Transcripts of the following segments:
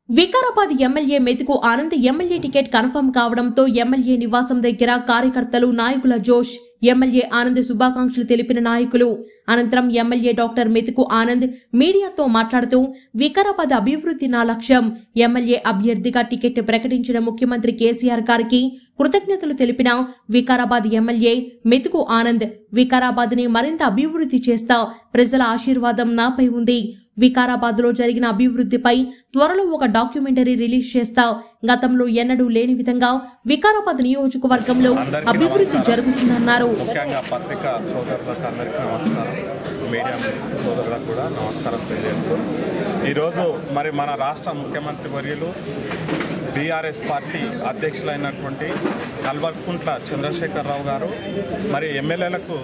Vikarabad MLA Methuku Anand MLA ticket confirm కావడంతో MLA నివాసం దగ్గర కార్యకర్తలు నాయకుల జోష్ ఎమ్మెల్యే ఆనంద్ శుభాకాంక్షలు తెలిపిన నాయకులు అనంతరం ఎమ్మెల్యే డాక్టర్ మెతుకు ఆనంద్ మీడియాతో మాట్లాడుతూ వికారాబాద్ అభివృద్ధి నా లక్ష్యం ఎమ్మెల్యే అభ్యర్థిగా టికెట్ ప్రకటించిన ముఖ్యమంత్రి కేసీఆర్ గారికి కృతజ్ఞతలు తెలిపిన వికారాబాద్ ఎమ్మెల్యే మెతుకు ఆనంద్ వికారాబాద్ ని మరింత అభివృద్ధి చేస్తా ప్రజల ఆశీర్వాదం నాపై ఉంది వికారాబాద్ లో జరిగిన అభివృద్ధిపై త్వరలో ఒక డాక్యుమెంటరీ రిలీజ్ చేస్తా గతంలో ఎన్నడూ లేని విధంగా వికారాబాద్ నియోజకవర్గంలో అందరికీ అభివృద్ధి నమస్కారం. జరుగుతుందన్నారు ముఖ్యంగా పత్రికా సోదరులకు అందరికీ నమస్కారం మీడియా సోదరులకు కూడా నమస్కారం తెలియజేస్తూ ఈరోజు మరి మన రాష్ట్ర ముఖ్యమంత్రి వర్యులు బీఆర్ఎస్ పార్టీ అధ్యక్షులైనటువంటి కల్వకుంట్ల చంద్రశేఖరరావు గారు మరి ఎమ్మెల్యేలకు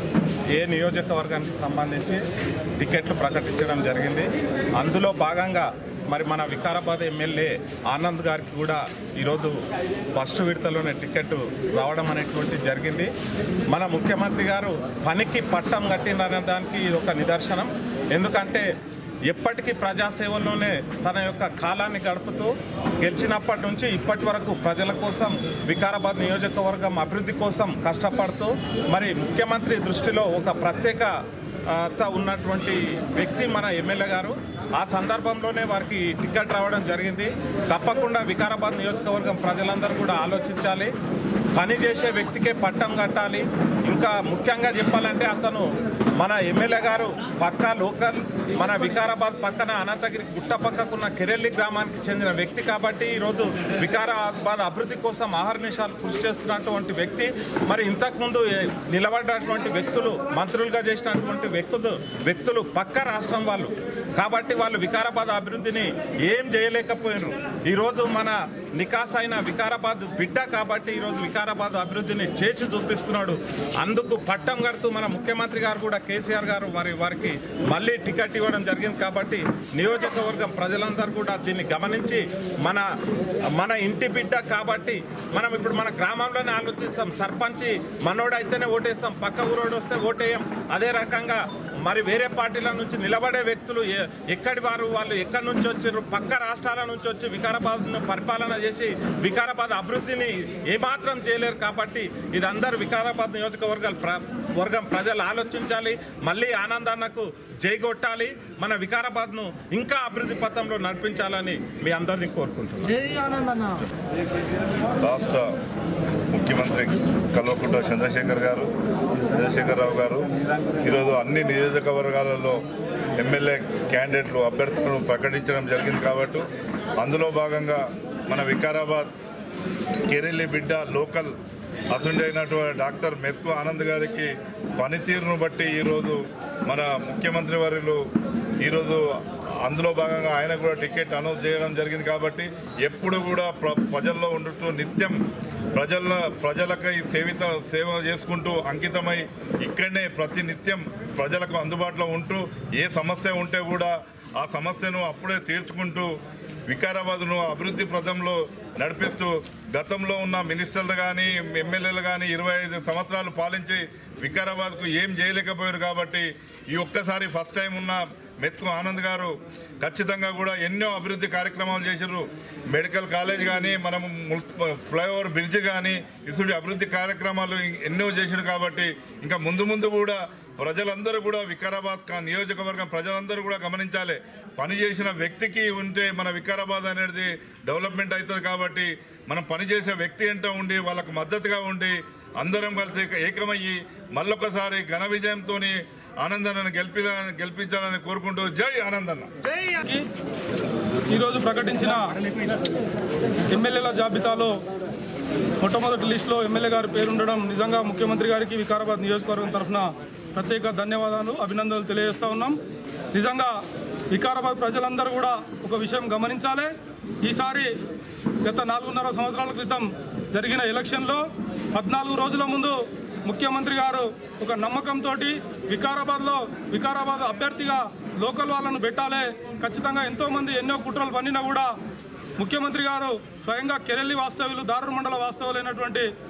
ఏ నియోజకవర్గానికి సంబంధించి టికెట్లు ప్రకటించడం జరిగింది అందులో భాగంగా మరి మన వికారాబాద్ ఎమ్మెల్యే ఆనంద్ గారికి కూడా ఈరోజు ఫస్ట్ విడతలోనే టికెట్ రావడం అనేటువంటి జరిగింది మన ముఖ్యమంత్రి గారు పనికి పట్టం కట్టిందనే దానికి ఇది ఒక నిదర్శనం ఎందుకంటే ఎప్పటికీ ప్రజాసేవలోనే తన యొక్క కాలాన్ని గడుపుతూ గెలిచినప్పటి నుంచి ఇప్పటి వరకు ప్రజల కోసం వికారాబాద్ నియోజకవర్గం అభివృద్ధి కోసం కష్టపడుతూ మరి ముఖ్యమంత్రి దృష్టిలో ఒక ప్రత్యేక ఆ, త ఉన్నటువంటి వ్యక్తి మన ఎమ్మెల్యే గారు ఆ సందర్భంలోనే వారికి టికెట్ రావడం జరిగింది తప్పకుండా వికారాబాద్ నియోజకవర్గం ప్రజలందరూ కూడా ఆలోచించాలి పని చేసే వ్యక్తికే పట్టం కట్టాలి ఇంకా ముఖ్యంగా చెప్పాలంటే అతను మన ఎమ్మెల్యే గారు పక్క లోకల్ మన వికారాబాద్ పక్కన అనంతగిరి గుట్ట పక్కకున్న కెరెల్లి గ్రామానికి చెందిన వ్యక్తి కాబట్టి ఈరోజు వికారాబాద్ అభివృద్ధి కోసం ఆహర్నిశాలు కృషి చేస్తున్నటువంటి వ్యక్తి మరి ఇంతకుముందు ఏ- నిలబడినటువంటి వ్యక్తులు మంత్రులుగా చేసినటువంటి వ్యక్తులు వ్యక్తులు పక్క రాష్ట్రం వాళ్ళు కాబట్టి వాళ్ళు వికారాబాద్ అభివృద్ధిని ఏం చేయలేకపోయినారు ఈరోజు మన నికాస్ అయిన వికారాబాద్ బిడ్డ కాబట్టి ఈరోజు వికారాబాద్ అభివృద్ధిని చేసి చూపిస్తున్నాడు అందుకు పట్టం కడుతూ మన ముఖ్యమంత్రి గారు కూడా కేసీఆర్ గారు మరి వారికి మళ్ళీ టికెట్ ఇవ్వడం జరిగింది కాబట్టి నియోజకవర్గం ప్రజలందరూ కూడా దీన్ని గమనించి మన మన ఇంటి బిడ్డ కాబట్టి మనం ఇప్పుడు మన గ్రామంలోనే ఆలోచిస్తాం సర్పంచి మనోడైతేనే ఓటేస్తాం పక్క ఊరోడు వస్తే ఓటేయం అదే రకంగా మరి వేరే పార్టీల నుంచి నిలబడే వ్యక్తులు ఎ- ఎక్కడి వారు వాళ్ళు ఎక్కడి నుంచి వచ్చారు పక్క రాష్ట్రాల నుంచి వచ్చి వికారాబాద్ను పరిపాలన చేసి వికారాబాద్ అభివృద్ధిని ఏమాత్రం చేయలేరు కాబట్టి ఇది అందరు వికారాబాద్ నియోజకవర్గాల ప్ర వర్గం ప్రజలు ఆలోచించాలి మళ్ళీ ఆనందాన్నకు జై కొట్టాలి మన వికారాబాద్ను ఇంకా అభివృద్ధి పథంలో నడిపించాలని మీ అందరినీ కోరుకుంటున్నాను రాష్ట్ర ముఖ్యమంత్రి కల్వకుంట్ల చంద్రశేఖర్ గారు చంద్రశేఖరరావు గారు ఈరోజు అన్ని నియోజకవర్గాలలో ఎమ్మెల్యే క్యాండిడేట్లు అభ్యర్థులను ప్రకటించడం జరిగింది కాబట్టి అందులో భాగంగా మన వికారాబాద్ కెరెల్లి బిడ్డ లోకల్ అసెంబ్లీ అయినటువంటి డాక్టర్ మెత్కు ఆనంద్ గారికి పనితీరును బట్టి ఈరోజు మన ముఖ్యమంత్రి వర్యులు ఈరోజు అందులో భాగంగా ఆయన కూడా టికెట్ అనౌన్స్ చేయడం జరిగింది కాబట్టి ఎప్పుడు కూడా ప్ర- ప్రజల్లో ఉండుతూ నిత్యం ప్రజల ప్రజలకై సేవిత సేవ చేసుకుంటూ అంకితమై ఇక్కడనే ప్రతి నిత్యం ప్రజలకు అందుబాటులో ఉంటూ ఏ సమస్య ఉంటే కూడా ఆ సమస్యను అప్పుడే తీర్చుకుంటూ వికారాబాద్ను అభివృద్ధి పథంలో నడిపిస్తూ గతంలో ఉన్న మినిస్టర్లు కానీ ఎమ్మెల్యేలు కానీ ఇరవై ఐదు సంవత్సరాలు పాలించి వికారాబాద్కు ఏం చేయలేకపోయారు కాబట్టి ఈ ఒక్కసారి ఫస్ట్ టైం ఉన్న మెత్కు ఆనంద్ గారు ఖచ్చితంగా కూడా ఎన్నో అభివృద్ధి కార్యక్రమాలు చేశారు మెడికల్ కాలేజ్ కానీ మనం మున్సిప- ఫ్లైఓవర్ బ్రిడ్జ్ కానీ ఇటువంటి అభివృద్ధి కార్యక్రమాలు ఎన్నో చేశారు కాబట్టి ఇంకా ముందు ముందు కూడా ప్రజలందరూ కూడా వికారాబాద్ కా- నియోజకవర్గం ప్రజలందరూ కూడా గమనించాలి పని చేసిన వ్యక్తికి ఉంటే మన వికారాబాద్ అనేది డెవలప్మెంట్ అవుతుంది కాబట్టి మనం పనిచేసే వ్యక్తి ఏంటో ఉండి వాళ్ళకు మద్దతుగా ఉండి అందరం కలిసి ఏకమయ్యి మళ్ళొకసారి ఘన విజయంతో ఆనందనను గెలిపి గెలిపించాలని కోరుకుంటూ జై ఆనందన్న ఈరోజు ప్రకటించిన ఎమ్మెల్యేల జాబితాలో మొట్టమొదటి లిస్టులో ఎమ్మెల్యే గారి పేరు ఉండడం నిజంగా ముఖ్యమంత్రి గారికి వికారాబాద్ నియోజకవర్గం తరఫున ప్రత్యేక ధన్యవాదాలు అభినందనలు తెలియజేస్తా ఉన్నాం నిజంగా వికారాబాద్ ప్రజలందరూ కూడా ఒక విషయం గమనించాలి ఈసారి గత నాలుగున్నర సంవత్సరాల క్రితం జరిగిన ఎలక్షన్లో పద్నాలుగు రోజుల ముందు ముఖ్యమంత్రి గారు ఒక నమ్మకంతో వికారాబాద్లో వికారాబాద్ అభ్యర్థిగా లోకల్ వాళ్ళను పెట్టాలి ఖచ్చితంగా ఎంతో మంది ఎన్నో కుట్రలు పన్నినా కూడా ముఖ్యమంత్రి గారు స్వయంగా కెరెల్లి వాస్తవ్యులు దారుణ మండల వాస్తవులైనటువంటి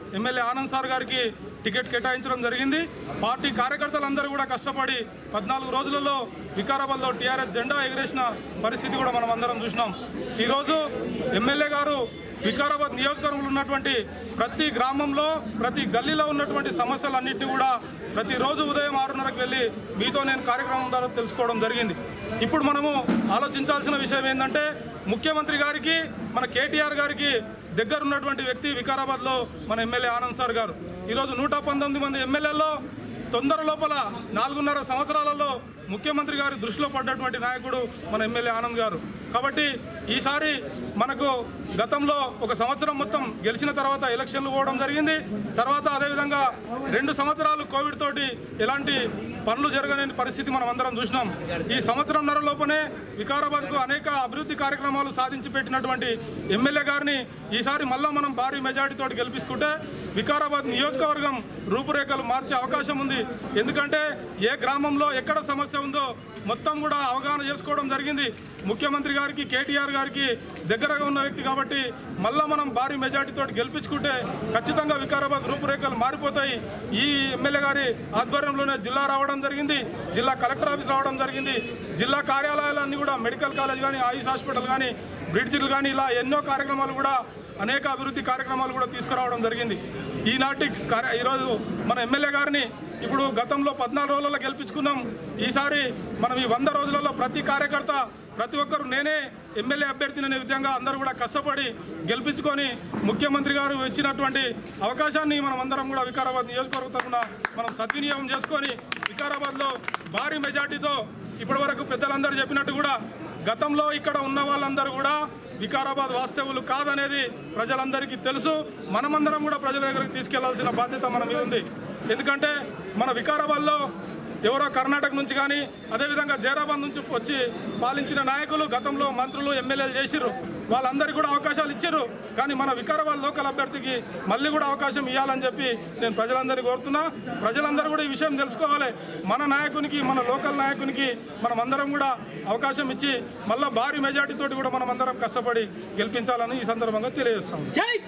ఎమ్మెల్యే ఆనంద్ సార్ గారికి టికెట్ కేటాయించడం జరిగింది పార్టీ కార్యకర్తలందరూ కూడా కష్టపడి పద్నాలుగు రోజులలో వికారాబాద్లో టీఆర్ఎస్ జెండా ఎగిరేసిన పరిస్థితి కూడా మనం అందరం చూసినాం ఈరోజు ఎమ్మెల్యే గారు వికారాబాద్ నియోజకవర్గంలో ఉన్నటువంటి ప్రతి గ్రామంలో ప్రతి గల్లీలో ఉన్నటువంటి సమస్యలన్నింటినీ కూడా ప్రతిరోజు ఉదయం ఆరున్నరకు వెళ్ళి మీతో నేను కార్యక్రమం ద్వారా తెలుసుకోవడం జరిగింది ఇప్పుడు మనము ఆలోచించాల్సిన విషయం ఏంటంటే ముఖ్యమంత్రి గారికి మన కేటీఆర్ గారికి దగ్గర ఉన్నటువంటి వ్యక్తి వికారాబాద్లో మన ఎమ్మెల్యే ఆనంద్ సార్ గారు ఈరోజు నూట పంతొమ్మిది మంది ఎమ్మెల్యేల్లో తొందర లోపల నాలుగున్నర సంవత్సరాలలో ముఖ్యమంత్రి గారి దృష్టిలో పడ్డటువంటి నాయకుడు మన ఎమ్మెల్యే ఆనంద్ గారు కాబట్టి ఈసారి మనకు గతంలో ఒక సంవత్సరం మొత్తం గెలిచిన తర్వాత ఎలక్షన్లు పోవడం జరిగింది తర్వాత అదేవిధంగా రెండు సంవత్సరాలు కోవిడ్ తోటి ఎలాంటి పనులు జరగలేని పరిస్థితి మనం అందరం చూసినాం ఈ సంవత్సరంన్నర లోపనే వికారాబాద్కు అనేక అభివృద్ధి కార్యక్రమాలు సాధించి పెట్టినటువంటి ఎమ్మెల్యే గారిని ఈసారి మళ్ళా మనం భారీ మెజార్టీతో గెలిపించుకుంటే వికారాబాద్ నియోజకవర్గం రూపురేఖలు మార్చే అవకాశం ఉంది ఎందుకంటే ఏ గ్రామంలో ఎక్కడ సమస్య ఉందో మొత్తం కూడా అవగాహన చేసుకోవడం జరిగింది ముఖ్యమంత్రి గారికి కేటీఆర్ గారికి దగ్గరగా ఉన్న వ్యక్తి కాబట్టి మళ్ళా మనం భారీ మెజార్టీతో గెలిపించుకుంటే ఖచ్చితంగా వికారాబాద్ రూపురేఖలు మారిపోతాయి ఈ ఎమ్మెల్యే గారి ఆధ్వర్యంలోనే జిల్లా రావడం జరిగింది జిల్లా కలెక్టర్ ఆఫీస్ రావడం జరిగింది జిల్లా కార్యాలయాలన్నీ కూడా మెడికల్ కాలేజ్ కానీ ఆయుష్ హాస్పిటల్ కానీ బ్రిడ్జిలు కానీ ఇలా ఎన్నో కార్యక్రమాలు కూడా అనేక అభివృద్ధి కార్యక్రమాలు కూడా తీసుకురావడం జరిగింది ఈనాటి కార్య ఈరోజు మన ఎమ్మెల్యే గారిని ఇప్పుడు గతంలో పద్నాలుగు రోజులలో గెలిపించుకున్నాం ఈసారి మనం ఈ వంద రోజులలో ప్రతి కార్యకర్త ప్రతి ఒక్కరు నేనే ఎమ్మెల్యే అభ్యర్థిని అనే విధంగా అందరూ కూడా కష్టపడి గెలిపించుకొని ముఖ్యమంత్రి గారు ఇచ్చినటువంటి అవకాశాన్ని మనం అందరం కూడా వికారాబాద్ నియోజకవర్గ తరఫున మనం సద్వినియోగం చేసుకొని వికారాబాద్లో భారీ మెజార్టీతో ఇప్పటివరకు పెద్దలందరూ చెప్పినట్టు కూడా గతంలో ఇక్కడ ఉన్న వాళ్ళందరూ కూడా వికారాబాద్ వాస్తవులు కాదనేది ప్రజలందరికీ తెలుసు మనమందరం కూడా ప్రజల దగ్గరికి తీసుకెళ్లాల్సిన బాధ్యత మన మీద ఉంది ఎందుకంటే మన వికారాబాద్లో ఎవరో కర్ణాటక నుంచి కానీ అదేవిధంగా జైరాబాద్ నుంచి వచ్చి పాలించిన నాయకులు గతంలో మంత్రులు ఎమ్మెల్యేలు చేసిర్రు వాళ్ళందరికీ కూడా అవకాశాలు ఇచ్చారు కానీ మన వికారాబాద్ లోకల్ అభ్యర్థికి మళ్ళీ కూడా అవకాశం ఇవ్వాలని చెప్పి నేను ప్రజలందరినీ కోరుతున్నా ప్రజలందరూ కూడా ఈ విషయం తెలుసుకోవాలి మన నాయకునికి మన లోకల్ నాయకునికి మనం అందరం కూడా అవకాశం ఇచ్చి మళ్ళీ భారీ మెజార్టీ తోటి కూడా మనం అందరం కష్టపడి గెలిపించాలని ఈ సందర్భంగా తెలియజేస్తాం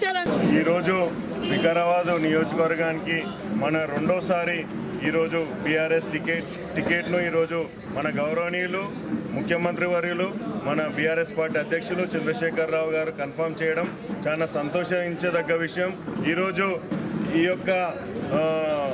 ఈరోజు వికారాబాద్ నియోజకవర్గానికి మన రెండోసారి ఈరోజు బీఆర్ఎస్ టికెట్ టికెట్ను ఈరోజు మన గౌరవనీయులు ముఖ్యమంత్రి వర్యులు మన బీఆర్ఎస్ పార్టీ అధ్యక్షులు చంద్రశేఖరరావు గారు కన్ఫర్మ్ చేయడం చాలా సంతోషించదగ్గ విషయం ఈరోజు ఈ యొక్క ఆ,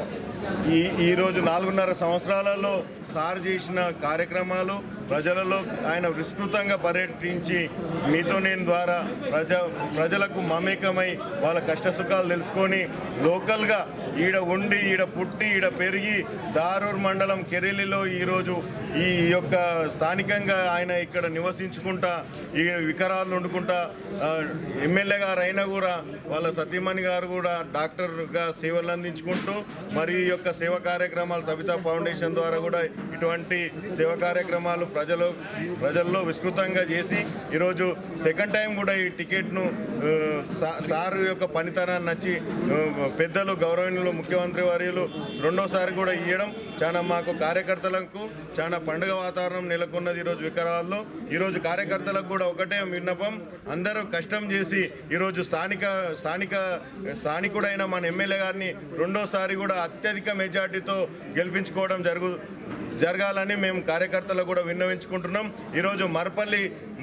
ఈ ఈరోజు నాలుగున్నర సంవత్సరాలలో సార్ చేసిన కార్యక్రమాలు ప్రజలలో ఆయన విస్తృతంగా పర్యటించి మీతో నేను ద్వారా ప్రజ ప్రజలకు మమేకమై వాళ్ళ కష్ట సుఖాలు తెలుసుకొని లోకల్గా ఈడ ఉండి ఈడ పుట్టి ఈడ పెరిగి దారూర్ మండలం కెరెలిలో ఈరోజు ఈ యొక్క స్థానికంగా ఆయన ఇక్కడ నివసించుకుంటా ఈ వికారాలు వండుకుంటా ఆ, ఎమ్మెల్యే గారు అయినా కూడా వాళ్ళ సతీమణి గారు కూడా డాక్టర్గా సేవలు అందించుకుంటూ మరి ఈ యొక్క సేవా కార్యక్రమాలు సవితా ఫౌండేషన్ ద్వారా కూడా ఇటువంటి సేవా కార్యక్రమాలు ప్రజలు ప్రజల్లో విస్తృతంగా చేసి ఈరోజు సెకండ్ టైం కూడా ఈ టికెట్ను ఆ, సా- సార్ యొక్క పనితనాన్ని నచ్చి ఆ, పెద్దలు గౌరవనీయులు ముఖ్యమంత్రి వర్యులు రెండోసారి కూడా ఇవ్వడం చాలా మాకు కార్యకర్తలకు చాలా పండుగ వాతావరణం నెలకొన్నది ఈరోజు వికారాబాద్లో ఈరోజు కార్యకర్తలకు కూడా ఒకటే విన్నపం అందరూ కష్టం చేసి ఈరోజు స్థానిక స్థానిక స్థానికుడైన మన ఎమ్మెల్యే గారిని రెండోసారి కూడా అత్యధిక మెజార్టీతో గెలిపించుకోవడం జరుగు జరగాలని మేము కార్యకర్తలకు కూడా విన్నవించుకుంటున్నాం ఈరోజు మరపల్లి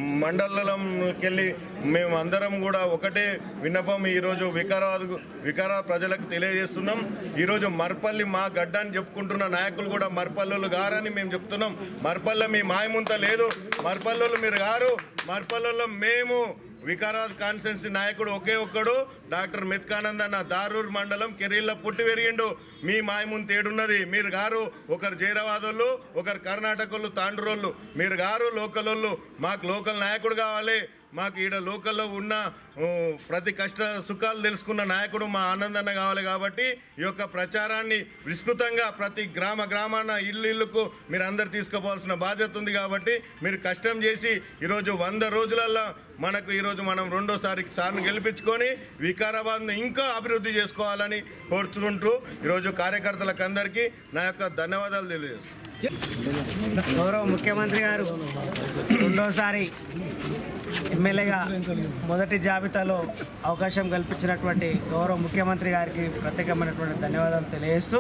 మండలంకెళ్ళి మేము అందరం కూడా ఒకటే విన్నపం ఈరోజు వికారాబాద్ వికారాబాద్ ప్రజలకు తెలియజేస్తున్నాం ఈరోజు మరపల్లి మా గడ్డ అని చెప్పుకుంటున్న నాయకులు కూడా మరపల్లులు గారని మేము చెప్తున్నాం మరపల్లి మీ మాయముంత లేదు మరపల్లులు మీరు గారు మరపల్లులో మేము వికారాబాద్ కాన్స్టిట్యున్సీ నాయకుడు ఒకే ఒక్కడు డాక్టర్ మెత్కానంద్ అన్న దారూర్ మండలం కెరీళ్ళ పుట్టి పెరిగిండు మీ మాయమున్ తేడున్నది మీరు గారు ఒకరు జైరాబాదోళ్ళు ఒకరు కర్ణాటకోళ్ళు తాండ్రోళ్ళు మీరు గారు లోకలోళ్ళు మాకు లోకల్ నాయకుడు కావాలి మాకు ఈడ లోకల్లో ఉన్న ఊ, ప్రతి కష్ట సుఖాలు తెలుసుకున్న నాయకుడు మా ఆనందన్న కావాలి కాబట్టి ఈ యొక్క ప్రచారాన్ని విస్తృతంగా ప్రతి గ్రామ గ్రామాన ఇల్లు ఇల్లుకు మీరు అందరు తీసుకోవాల్సిన బాధ్యత ఉంది కాబట్టి మీరు కష్టం చేసి ఈరోజు వంద రోజులల్లో మనకు ఈరోజు మనం రెండోసారి సార్ను గెలిపించుకొని వికారాబాద్ను ఇంకా అభివృద్ధి చేసుకోవాలని కోరుచుకుంటూ ఈరోజు కార్యకర్తలకు అందరికీ నా యొక్క ధన్యవాదాలు తెలియజేస్తాను గౌరవ ముఖ్యమంత్రి గారు రెండోసారి ఎమ్మెల్యేగా మొదటి జాబితాలో అవకాశం కల్పించినటువంటి గౌరవ ముఖ్యమంత్రి గారికి ప్రత్యేకమైనటువంటి ధన్యవాదాలు తెలియజేస్తూ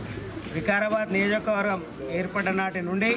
వికారాబాద్ నియోజకవర్గం ఏర్పడిన నాటి నుండి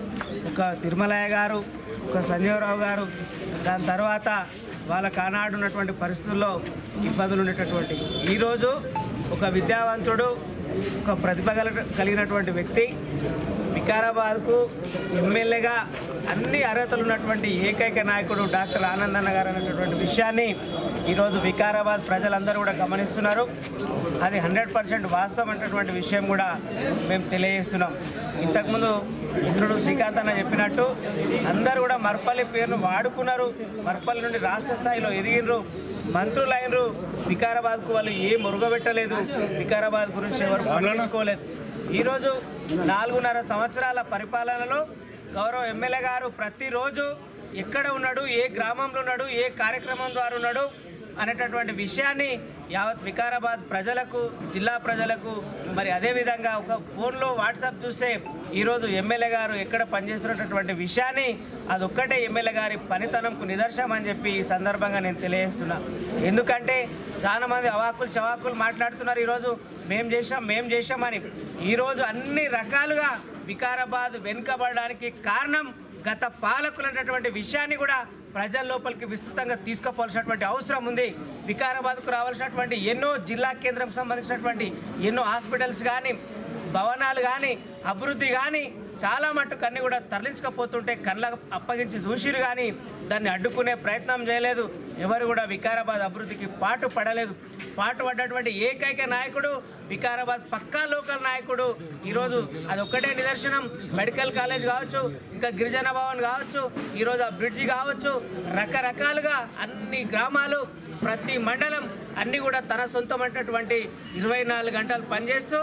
ఒక తిరుమలయ్య గారు ఒక సంజీవరావు గారు దాని తర్వాత వాళ్ళకు ఆనాడు ఉన్నటువంటి పరిస్థితుల్లో ఇబ్బందులు ఉండేటటువంటి ఈరోజు ఒక విద్యావంతుడు ఒక ప్రతిభ కల- కలిగినటువంటి వ్యక్తి వికారాబాద్కు ఎమ్మెల్యేగా అన్ని అర్హతలు ఉన్నటువంటి ఏకైక నాయకుడు డాక్టర్ ఆనందన్న గారు అనేటటువంటి విషయాన్ని ఈరోజు వికారాబాద్ ప్రజలందరూ కూడా గమనిస్తున్నారు అది హండ్రెడ్ పర్సెంట్ వాస్తవం అనేటటువంటి విషయం కూడా మేము తెలియజేస్తున్నాం ఇంతకుముందు మిత్రుడు శ్రీకాంత్ అన్న చెప్పినట్టు అందరూ కూడా మర్పల్లి పేరును వాడుకున్నారు మర్పల్లి నుండి రాష్ట్ర స్థాయిలో ఎదిగినరు మంత్రులు అయినరు వికారాబాద్కు వాళ్ళు ఏం మురుగబెట్టలేదు వికారాబాద్ గురించి ఎవరు పట్టించుకోలేదు ఈరోజు నాలుగున్నర సంవత్సరాల పరిపాలనలో గౌరవ ఎమ్మెల్యే గారు ప్రతిరోజు ఎక్కడ ఉన్నాడు ఏ గ్రామంలో ఉన్నాడు ఏ కార్యక్రమం ద్వారా ఉన్నాడు అనేటటువంటి విషయాన్ని యావత్ వికారాబాద్ ప్రజలకు జిల్లా ప్రజలకు మరి అదేవిధంగా ఒక ఫోన్లో వాట్సాప్ చూస్తే ఈరోజు ఎమ్మెల్యే గారు ఎక్కడ పనిచేస్తున్నటువంటి విషయాన్ని అదొక్కటే ఎమ్మెల్యే గారి పనితనంకు నిదర్శనం అని చెప్పి ఈ సందర్భంగా నేను తెలియజేస్తున్నా ఎందుకంటే చాలా మంది అవాకులు చవాకులు మాట్లాడుతున్నారు ఈరోజు మేం చేసాం మేం చేసామని ఈరోజు అన్ని రకాలుగా వికారాబాద్ వెనుకబడడానికి కారణం గత పాలకులు అన్నటువంటి విషయాన్ని కూడా ప్రజల లోపలికి విస్తృతంగా తీసుకుపోవాల్సినటువంటి అవసరం ఉంది వికారాబాద్కు రావాల్సినటువంటి ఎన్నో జిల్లా కేంద్రం సంబంధించినటువంటి ఎన్నో హాస్పిటల్స్ కానీ భవనాలు కానీ అభివృద్ధి కానీ చాలా మట్టుకు అన్ని కూడా తరలించకపోతుంటే కళ్ళకు అప్పగించి చూసిరు కానీ దాన్ని అడ్డుకునే ప్రయత్నం చేయలేదు ఎవరు కూడా వికారాబాద్ అభివృద్ధికి పాటు పడలేదు పాటు పడ్డటువంటి ఏకైక నాయకుడు వికారాబాద్ పక్కా లోకల్ నాయకుడు ఈరోజు అది ఒక్కటే నిదర్శనం మెడికల్ కాలేజ్ కావచ్చు ఇంకా గిరిజన భవన్ కావచ్చు ఈరోజు ఆ బ్రిడ్జి కావచ్చు రకరకాలుగా అన్ని గ్రామాలు ప్రతి మండలం అన్నీ కూడా తన సొంతమైనటువంటి ఇరవై నాలుగు గంటలు పనిచేస్తూ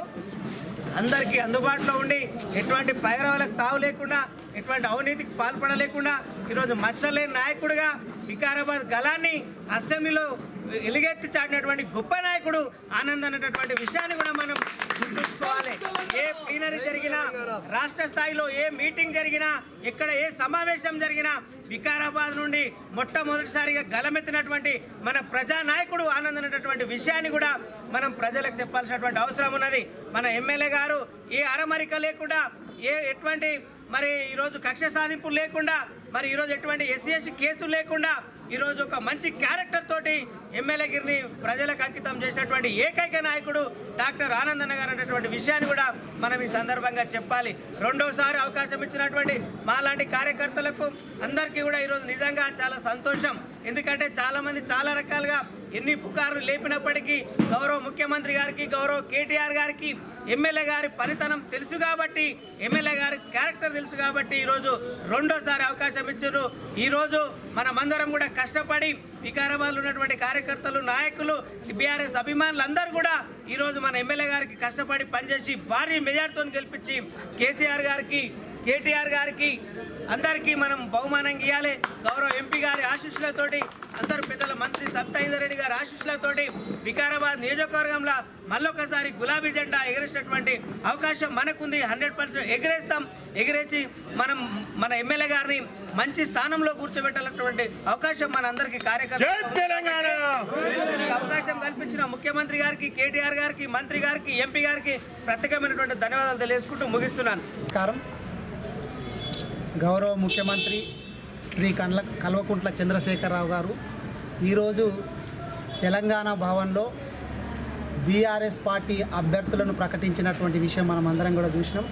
అందరికీ అందుబాటులో ఉండి ఎటువంటి పైరవాలకు తావు లేకుండా ఎటువంటి అవినీతికి పాల్పడలేకుండా ఈరోజు మచ్చలేని నాయకుడిగా వికారాబాద్ గలాన్ని అసెంబ్లీలో ఎలుగెత్తి చాటినటువంటి గొప్ప నాయకుడు ఆనంద్ అనేటటువంటి విషయాన్ని కూడా మనం గుర్తుంచుకోవాలి ఏ ప్లీనరీ జరిగినా రాష్ట్ర స్థాయిలో ఏ మీటింగ్ జరిగినా ఎక్కడ ఏ సమావేశం జరిగినా వికారాబాద్ నుండి మొట్టమొదటిసారిగా గలమెత్తినటువంటి మన ప్రజా నాయకుడు ఆనంద్ అనేటటువంటి విషయాన్ని కూడా మనం ప్రజలకు చెప్పాల్సినటువంటి అవసరం ఉన్నది మన ఎమ్మెల్యే గారు ఏ అరమరిక లేకుండా ఏ ఎటువంటి మరి ఈరోజు కక్ష సాధింపు లేకుండా మరి ఈరోజు ఎటువంటి ఎస్సీ ఎస్టీ కేసులు లేకుండా ఈరోజు ఒక మంచి క్యారెక్టర్ తోటి ఎమ్మెల్యే గిరిని ప్రజలకు అంకితం చేసినటువంటి ఏకైక నాయకుడు డాక్టర్ ఆనందన్న గారు అనేటువంటి విషయాన్ని కూడా మనం ఈ సందర్భంగా చెప్పాలి రెండోసారి అవకాశం ఇచ్చినటువంటి మాలాంటి కార్యకర్తలకు అందరికీ కూడా ఈరోజు నిజంగా చాలా సంతోషం ఎందుకంటే చాలా మంది చాలా రకాలుగా ఎన్ని పుకార్లు లేపినప్పటికీ గౌరవ ముఖ్యమంత్రి గారికి గౌరవ కేటీఆర్ గారికి ఎమ్మెల్యే గారి పనితనం తెలుసు కాబట్టి ఎమ్మెల్యే గారి క్యారెక్టర్ తెలుసు కాబట్టి ఈరోజు రెండోసారి అవకాశం ఇచ్చారు ఈరోజు మనమందరం కూడా కష్టపడి వికారాబాద్లో ఉన్నటువంటి కార్యకర్తలు నాయకులు బీఆర్ఎస్ అభిమానులు అందరూ కూడా ఈరోజు మన ఎమ్మెల్యే గారికి కష్టపడి పనిచేసి భారీ మెజార్టీతో గెలిపించి కేసీఆర్ గారికి కేటీఆర్ గారికి అందరికీ మనం బహుమానం ఇవ్వాలి గౌరవ ఎంపీ గారి ఆశీస్సులతోటి అందరూ పెద్దల మంత్రి సబితా రెడ్డి గారి ఆశీస్సులతోటి వికారాబాద్ నియోజకవర్గంలో మళ్ళొకసారి గులాబీ జెండా ఎగరేసినటువంటి అవకాశం మనకుంది హండ్రెడ్ పర్సెంట్ ఎగరేస్తాం ఎగరేసి మనం మన ఎమ్మెల్యే గారిని మంచి స్థానంలో కూర్చోబెట్టాలన్నటువంటి అవకాశం మన అందరికీ కార్యకర్త అవకాశం కల్పించిన ముఖ్యమంత్రి గారికి కేటీఆర్ గారికి మంత్రి గారికి ఎంపీ గారికి ప్రత్యేకమైనటువంటి ధన్యవాదాలు తెలియజేసుకుంటూ ముగిస్తున్నాను నమస్కారం గౌరవ ముఖ్యమంత్రి శ్రీ కండ్ల కల్వకుంట్ల చంద్రశేఖరరావు గారు ఈరోజు తెలంగాణ భవన్లో బీఆర్ఎస్ పార్టీ అభ్యర్థులను ప్రకటించినటువంటి విషయం మనం అందరం కూడా చూసినాం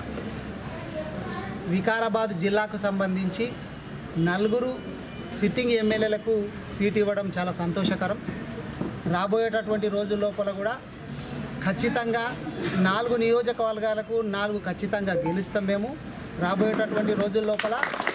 వికారాబాద్ జిల్లాకు సంబంధించి నలుగురు సిట్టింగ్ ఎమ్మెల్యేలకు సీట్ ఇవ్వడం చాలా సంతోషకరం రాబోయేటటువంటి రోజుల లోపల కూడా ఖచ్చితంగా నాలుగు నియోజకవర్గాలకు నాలుగు ఖచ్చితంగా గెలుస్తాం మేము రాబోయేటటువంటి రోజుల లోపల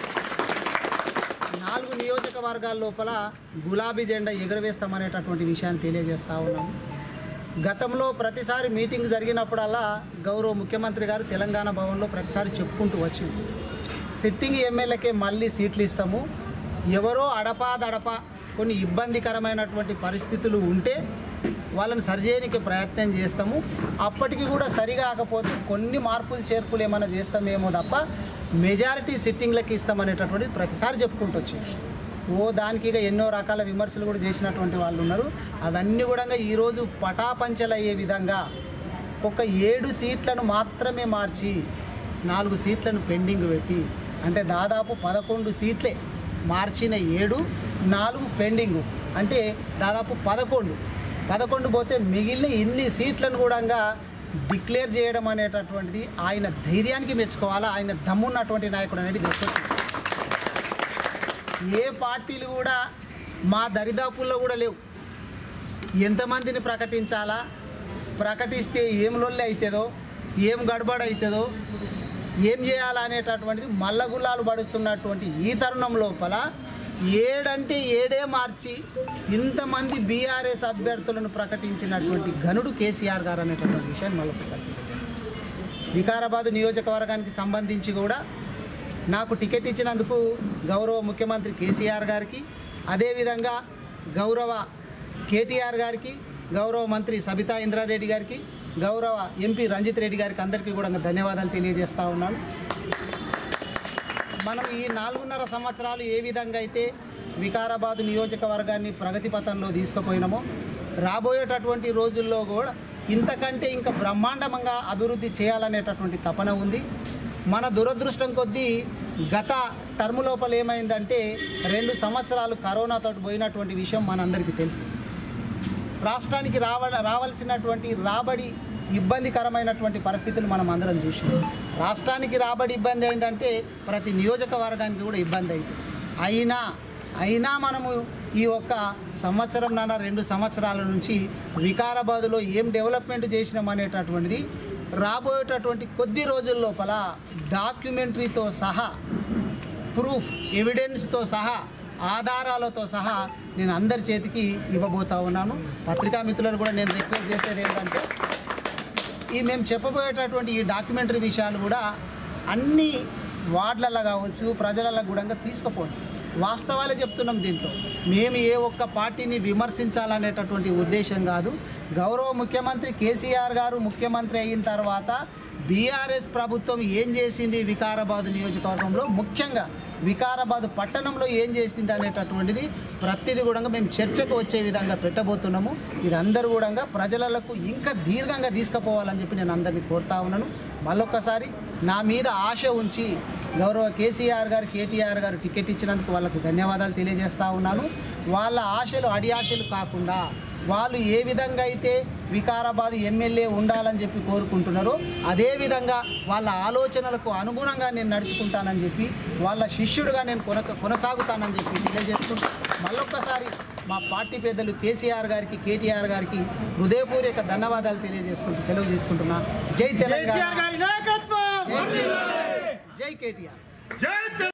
నాలుగు నియోజకవర్గాల లోపల గులాబీ జెండా ఎగురవేస్తామనేటటువంటి విషయాన్ని తెలియజేస్తా ఉన్నాము గతంలో ప్రతిసారి మీటింగ్ జరిగినప్పుడల్లా గౌరవ ముఖ్యమంత్రి గారు తెలంగాణ భవన్లో ప్రతిసారి చెప్పుకుంటూ వచ్చింది సిట్టింగ్ ఎమ్మెల్యేకే మళ్ళీ సీట్లు ఇస్తాము ఎవరో అడపాదడప కొన్ని ఇబ్బందికరమైనటువంటి పరిస్థితులు ఉంటే వాళ్ళని సరిచేయడానికి ప్రయత్నం చేస్తాము అప్పటికి కూడా సరిగాకపోతే కొన్ని మార్పులు చేర్పులు ఏమైనా చేస్తామేమో తప్ప మెజారిటీ సిట్టింగ్లకి ఇస్తామనేటటువంటి ప్రతిసారి చెప్పుకుంటూ వచ్చింది ఓ దానికి ఇక ఎన్నో రకాల విమర్శలు కూడా చేసినటువంటి వాళ్ళు ఉన్నారు అవన్నీ కూడా ఈరోజు పటాపంచలయ్యే విధంగా ఒక ఏడు సీట్లను మాత్రమే మార్చి నాలుగు సీట్లను పెండింగ్ పెట్టి అంటే దాదాపు పదకొండు సీట్లే మార్చిన ఏడు నాలుగు పెండింగ్ అంటే దాదాపు పదకొండు పదకొండు పోతే మిగిలిన ఇన్ని సీట్లను కూడా డిక్లేర్ చేయడం అనేటటువంటిది ఆయన ధైర్యానికి మెచ్చుకోవాలా ఆయన దమ్మున్నటువంటి నాయకుడు అనేది గుర్తొచ్చింది ఏ పార్టీలు కూడా మా దరిదాపుల్లో కూడా లేవు ఎంతమందిని ప్రకటించాలా ప్రకటిస్తే ఏం లొల్లి అవుతుందో ఏం గడబడ అవుతుందో ఏం చేయాలా అనేటటువంటిది మల్లగుల్లాలు పడుతున్నటువంటి ఈ తరుణం లోపల ఏడంటే ఏడే మార్చి ఇంతమంది బీఆర్ఎస్ అభ్యర్థులను ప్రకటించినటువంటి ఘనుడు కేసీఆర్ గారు అనేటటువంటి విషయాన్ని మళ్ళొకసారి తెలియజేస్తాను. వికారాబాద్ నియోజకవర్గానికి సంబంధించి కూడా నాకు టికెట్ ఇచ్చినందుకు గౌరవ ముఖ్యమంత్రి కేసీఆర్ గారికి అదేవిధంగా గౌరవ కేటీఆర్ గారికి గౌరవ మంత్రి సబితా ఇంద్రారెడ్డి గారికి గౌరవ ఎంపీ రంజిత్ రెడ్డి గారికి అందరికీ కూడా ధన్యవాదాలు తెలియజేస్తా ఉన్నాను మనం ఈ నాలుగున్నర సంవత్సరాలు ఏ విధంగా అయితే వికారాబాద్ నియోజకవర్గాన్ని ప్రగతి పథంలో తీసుకుపోయినామో రాబోయేటటువంటి రోజుల్లో కూడా ఇంతకంటే ఇంకా బ్రహ్మాండంగా అభివృద్ధి చేయాలనేటటువంటి తపన ఉంది మన దురదృష్టం కొద్దీ గత టర్మ్ లోపల ఏమైందంటే రెండు సంవత్సరాలు కరోనాతో పోయినటువంటి విషయం మనందరికీ తెలుసు రాష్ట్రానికి రావ రావాల్సినటువంటి రాబడి ఇబ్బందికరమైనటువంటి పరిస్థితులు మనం అందరం చూసినాం రాష్ట్రానికి రాబడి ఇబ్బంది అయిందంటే ప్రతి నియోజకవర్గానికి కూడా ఇబ్బంది అయింది అయినా అయినా మనము ఈ ఒక్క సంవత్సరం నాన్న రెండు సంవత్సరాల నుంచి వికారాబాద్లో ఏం డెవలప్మెంట్ చేసినాం అనేటటువంటిది రాబోయేటటువంటి కొద్ది రోజుల లోపల డాక్యుమెంటరీతో సహా ప్రూఫ్ ఎవిడెన్స్తో సహా ఆధారాలతో సహా నేను అందరి చేతికి ఇవ్వబోతా ఉన్నాను పత్రికా మిత్రులను కూడా నేను రిక్వెస్ట్ చేసేది ఏంటంటే ఈ మేము చెప్పబోయేటటువంటి ఈ డాక్యుమెంటరీ విషయాలు కూడా అన్ని వార్డులలో కావచ్చు ప్రజలలో కూడా తీసుకుపోండి వాస్తవాలే చెప్తున్నాం దీంట్లో మేము ఏ ఒక్క పార్టీని విమర్శించాలనేటటువంటి ఉద్దేశం కాదు గౌరవ ముఖ్యమంత్రి కేసీఆర్ గారు ముఖ్యమంత్రి అయిన తర్వాత బీఆర్ఎస్ ప్రభుత్వం ఏం చేసింది వికారాబాద్ నియోజకవర్గంలో ముఖ్యంగా వికారాబాద్ పట్టణంలో ఏం చేసింది అనేటటువంటిది ప్రతిదీ కూడా మేము చర్చకు వచ్చే విధంగా పెట్టబోతున్నాము ఇది అందరూ కూడా ప్రజలకు ఇంకా దీర్ఘంగా తీసుకుపోవాలని చెప్పి నేను అందరినీ కోరుతా ఉన్నాను మళ్ళొక్కసారి నా మీద ఆశ ఉంచి గౌరవ కేసీఆర్ గారు కేటీఆర్ గారు టికెట్ ఇచ్చినందుకు వాళ్ళకు ధన్యవాదాలు తెలియజేస్తా ఉన్నాను వాళ్ళ ఆశలు అడి ఆశలు కాకుండా వాళ్ళు ఏ విధంగా అయితే వికారాబాద్ ఎమ్మెల్యే ఉండాలని చెప్పి కోరుకుంటున్నారో అదేవిధంగా వాళ్ళ ఆలోచనలకు అనుగుణంగా నేను నడుచుకుంటానని చెప్పి వాళ్ళ శిష్యుడిగా నేను కొనక కొనసాగుతానని చెప్పి తెలియజేసుకుంటూ మళ్ళొక్కసారి మా పార్టీ పెద్దలు కేసీఆర్ గారికి కేటీఆర్ గారికి హృదయపూర్వక ధన్యవాదాలు తెలియజేసుకుంటూ సెలవు తీసుకుంటున్నా జై తెలంగాణ జై కేసీఆర్. జై కేటీఆర్